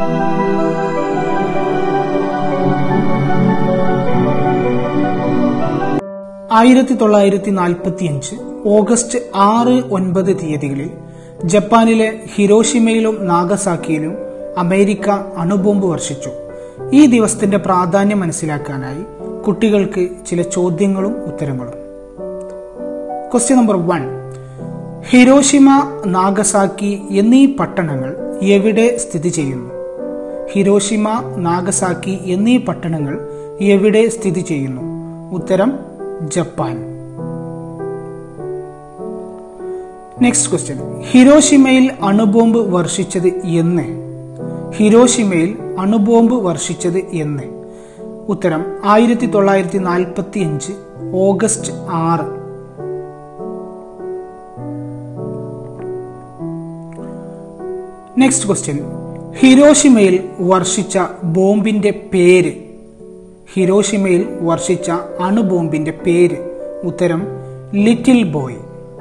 ആയിരത്തി തൊള്ളായിരത്തി നാൽപ്പത്തിയഞ്ച് ഓഗസ്റ്റ് ആറ് ഒൻപത് തീയതികളിൽ ജപ്പാനിലെ ഹിരോഷിമയിലും നാഗസാക്കിയിലും അമേരിക്ക അണുബോംബ് വർഷിച്ചു ഈ ദിവസത്തിന്റെ പ്രാധാന്യം മനസ്സിലാക്കാനായി കുട്ടികൾക്ക് ചില ചോദ്യങ്ങളും ഉത്തരങ്ങളും question number one Hiroshima Nagasaki എന്നീ പട്ടണങ്ങൾ എവിടെ സ്ഥിതി ചെയ്യുന്നു ഹിരോഷിമ നാഗസാക്കി എന്നീ പട്ടണങ്ങൾ എവിടെ സ്ഥിതി ചെയ്യുന്നു ഉത്തരം ജപ്പാൻ നെക്സ്റ്റ് ക്വസ്റ്റ്യൻ ഹിരോഷിമയിൽ അണുബോംബ് വർഷിച്ചത് എന്ന് ഹിരോഷിമയിൽ അണുബോംബ് വർഷിച്ചത് എന്ന് ഉത്തരം ആയിരത്തി തൊള്ളായിരത്തി നാൽപ്പത്തി അഞ്ച് ഓഗസ്റ്റ് ആറ് നെക്സ്റ്റ് ക്വസ്റ്റ്യൻ ഹിരോഷിമയിൽ വർഷിച്ച ബോംബിന്റെ പേര് ഹിരോഷിമയിൽ വർഷിച്ച അണുബോംബിന്റെ പേര് ഉത്തരം ലിറ്റിൽ ബോയ്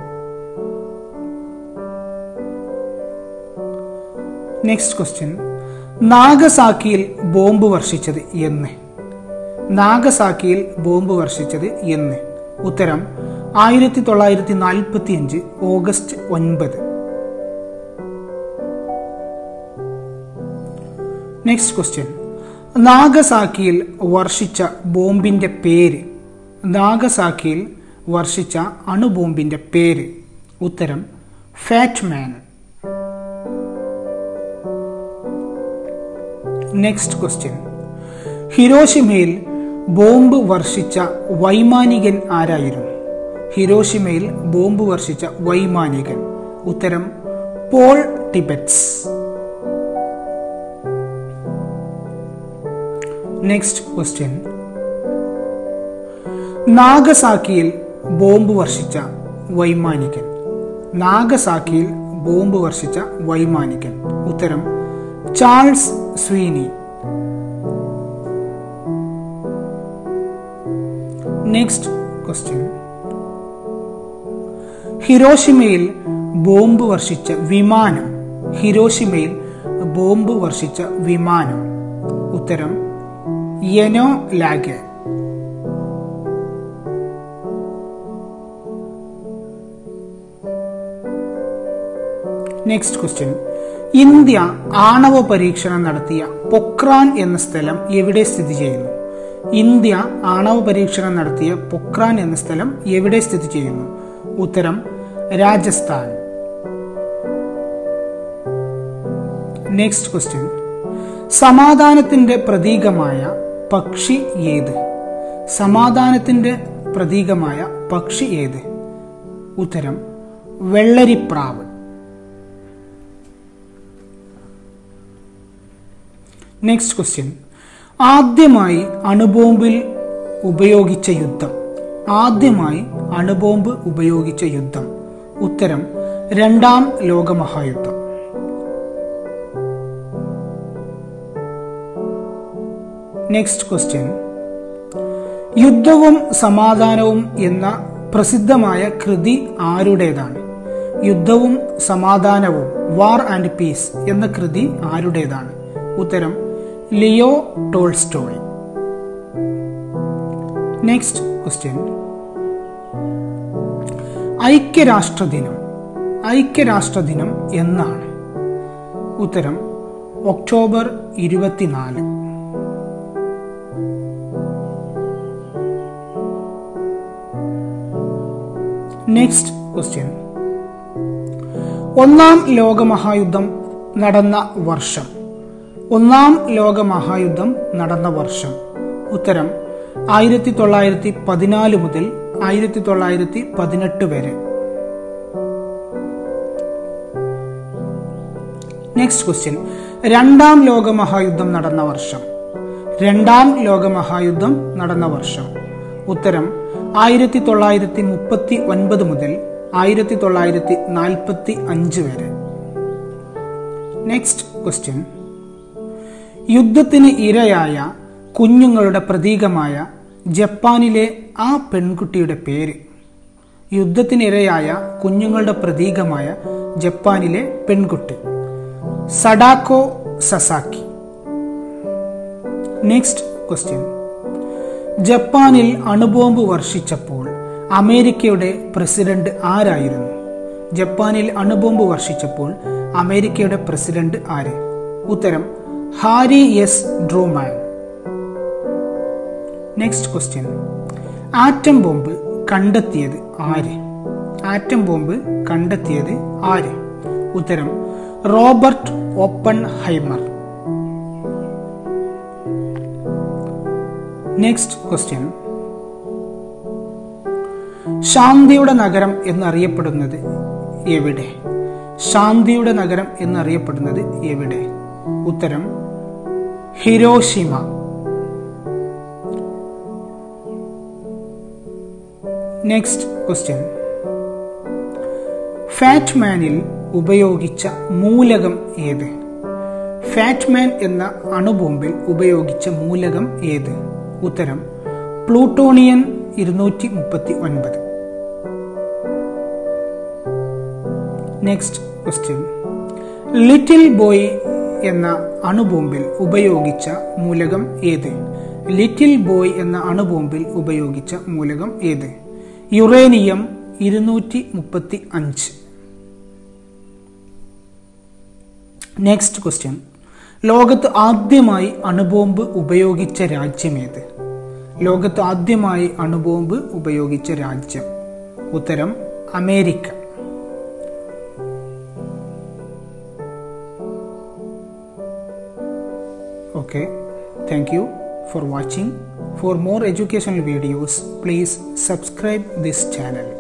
നെക്സ്റ്റ് ക്വസ്റ്റ്യൻ നാഗസാക്കിയിൽ ബോംബ് വർഷിച്ചത് എന്ന് നാഗസാക്കിയിൽ ബോംബ് വർഷിച്ചത് എന്ന് ഉത്തരം ആയിരത്തി തൊള്ളായിരത്തി നാൽപ്പത്തി അഞ്ച് ഓഗസ്റ്റ് ഒൻപത് നെക്സ്റ്റ് ക്വസ്റ്റ്യൻ നാഗസാക്കിയിൽ വർഷിച്ച ബോംബിന്റെ പേര് നാഗസാക്കിയിൽ വർഷിച്ച അണുബോംബിന്റെ പേര് ഉത്തരം ഫാറ്റ്മാൻ നെക്സ്റ്റ് ക്വസ്റ്റ്യൻ ഹിരോഷിമയിൽ ബോംബ് വർഷിച്ച വൈമാനികൻ ആരായിരുന്നു ഹിരോഷിമയിൽ ബോംബ് വർഷിച്ച വൈമാനികൻ ഉത്തരം പോൾ ടിബറ്റ്സ് നെക്സ്റ്റ് ക്വസ്റ്റ്യൻ നാഗസാക്കിയിൽ ബോംബ് വർഷിച്ച വൈമാനികൻ നാഗസാക്കിയിൽ ബോംബ് വർഷിച്ച വൈമാനികൻ ഉത്തരം ചാൾസ് സ്വീനി നെക്സ്റ്റ് ക്വസ്റ്റ്യൻ ഹിരോഷിമയിൽ ബോംബ് വർഷിച്ച വിമാനം ഹിരോഷിമയിൽ ബോംബ് വർഷിച്ച വിമാനം ഉത്തരം Enola Gay next question India ആണവ പരീക്ഷണം നടത്തിയ പൊക്രാൻ എന്ന സ്ഥലം എവിടെ സ്ഥിതി ചെയ്യുന്നു ഇന്ത്യ ആണവ പരീക്ഷണം നടത്തിയ പൊക്രാൻ എന്ന സ്ഥലം എവിടെ സ്ഥിതി ചെയ്യുന്നു ഉത്തരം രാജസ്ഥാൻ നെക്സ്റ്റ് ക്വസ്റ്റ്യൻ സമാധാനത്തിന്റെ പ്രതീകമായ പക്ഷി ഏത് സമാധാനത്തിന്റെ പ്രതീകമായ പക്ഷി ഏത് ഉത്തരം വെള്ളരിപ്രാവ് നെക്സ്റ്റ് ക്വസ്റ്റ്യൻ ആദ്യമായി അണുബോംബിൽ ഉപയോഗിച്ച യുദ്ധം ആദ്യമായി അണുബോംബ് ഉപയോഗിച്ച യുദ്ധം ഉത്തരം രണ്ടാം ലോകമഹായുദ്ധം നെക്സ്റ്റ് ക്വസ്റ്റ്യൻ യുദ്ധവും സമാധാനവും എന്ന പ്രസിദ്ധമായ കൃതി ആരുടേതാണ് യുദ്ധവും സമാധാനവും വാർ ആൻഡ് പീസ് എന്ന കൃതി ആരുടേതാണ് ഉത്തരം ലിയോ ടോൾസ്റ്റോയ് നെക്സ്റ്റ് ക്വസ്റ്റ്യൻ ഐക്യരാഷ്ട്രദിനം ഐക്യരാഷ്ട്രദിനം എന്നാണ് ഉത്തരം ഒക്ടോബർ ഇരുപത്തിനാല് നെക്സ്റ്റ് ക്വസ്റ്റ്യൻ ഒന്നാം ലോകമഹായുദ്ധം നടന്ന വർഷം ഒന്നാം ലോകമഹായുദ്ധം നടന്ന വർഷം ഉത്തരം ആയിരത്തി തൊള്ളായിരത്തി പതിനാല് മുതൽ ആയിരത്തി തൊള്ളായിരത്തി പതിനെട്ട് വരെ നെക്സ്റ്റ് ക്വസ്റ്റ്യൻ രണ്ടാം ലോകമഹായുദ്ധം നടന്ന വർഷം രണ്ടാം ലോകമഹായുദ്ധം നടന്ന വർഷം ഉത്തരം ആയിരത്തി തൊള്ളായിരത്തി മുപ്പത്തി ഒൻപത് മുതൽ ആയിരത്തി തൊള്ളായിരത്തി നാൽപ്പത്തി അഞ്ച് വരെ നെക്സ്റ്റ് ക്വസ്റ്റ്യൻ യുദ്ധത്തിന് ഇരയായ കുഞ്ഞുങ്ങളുടെ പ്രതീകമായ ജപ്പാനിലെ ആ പെൺകുട്ടിയുടെ പേര് യുദ്ധത്തിനിരയായ കുഞ്ഞുങ്ങളുടെ പ്രതീകമായ ജപ്പാനിലെ പെൺകുട്ടി സഡാക്കോ സസാക്കി നെക്സ്റ്റ് ക്വസ്റ്റ്യൻ ജപ്പാനിൽ അണുബോംബ് വർഷിച്ചപ്പോൾ അമേരിക്കയുടെ പ്രസിഡന്റ് ആരായിരുന്നു ജപ്പാനിൽ അണുബോംബ് വർഷിച്ചപ്പോൾ അമേരിക്കയുടെ പ്രസിഡന്റ് ആര് ഉത്തരം Harry S Truman next question atom bomb കണ്ടെത്തിയത് ആര് ആറ്റം ബോംബ് കണ്ടെത്തിയത് ആര് ഉത്തരം Robert Oppenheimer next question ശാന്തിയുടെ നഗരം എന്നറിയപ്പെടുന്നത് എവിടെ ശാന്തിയുടെ നഗരം എന്നറിയപ്പെടുന്നത് എവിടെ ഉത്തരം ഹിരോഷിമ നെക്സ്റ്റ് ക്വസ്റ്റ്യൻ ഫാറ്റ്മാനിൽ ഉപയോഗിച്ച മൂലകം ഏത് ഫാറ്റ്മാൻ എന്ന അണുബോംബിൽ ഉപയോഗിച്ച മൂലകം ഏത് ഉത്തരം പ്ലൂട്ടോണിയൻ ഇരുന്നൂറ്റി മുപ്പത്തി ഒൻപത് നെക്സ്റ്റ് ക്വസ്റ്റ്യൻ ലിറ്റിൽ ബോയ് എന്ന അണുബോംബിൽ ഉപയോഗിച്ച മൂലകം ഏത് ലിറ്റിൽ ബോയ് എന്ന അണുബോംബിൽ ഉപയോഗിച്ച മൂലകം ഏത് യുറേനിയം ഇരുന്നൂറ്റി മുപ്പത്തി അഞ്ച് നെക്സ്റ്റ് ക്വസ്റ്റ്യൻ ലോകത്ത് ആദ്യമായി അണുബോംബ് ഉപയോഗിച്ച രാജ്യമേത് ലോകത്ത് ആദ്യമായി അണുബോംബ് ഉപയോഗിച്ച രാജ്യം ഉത്തരം America okay thank you for watching for more educational videos please subscribe this channel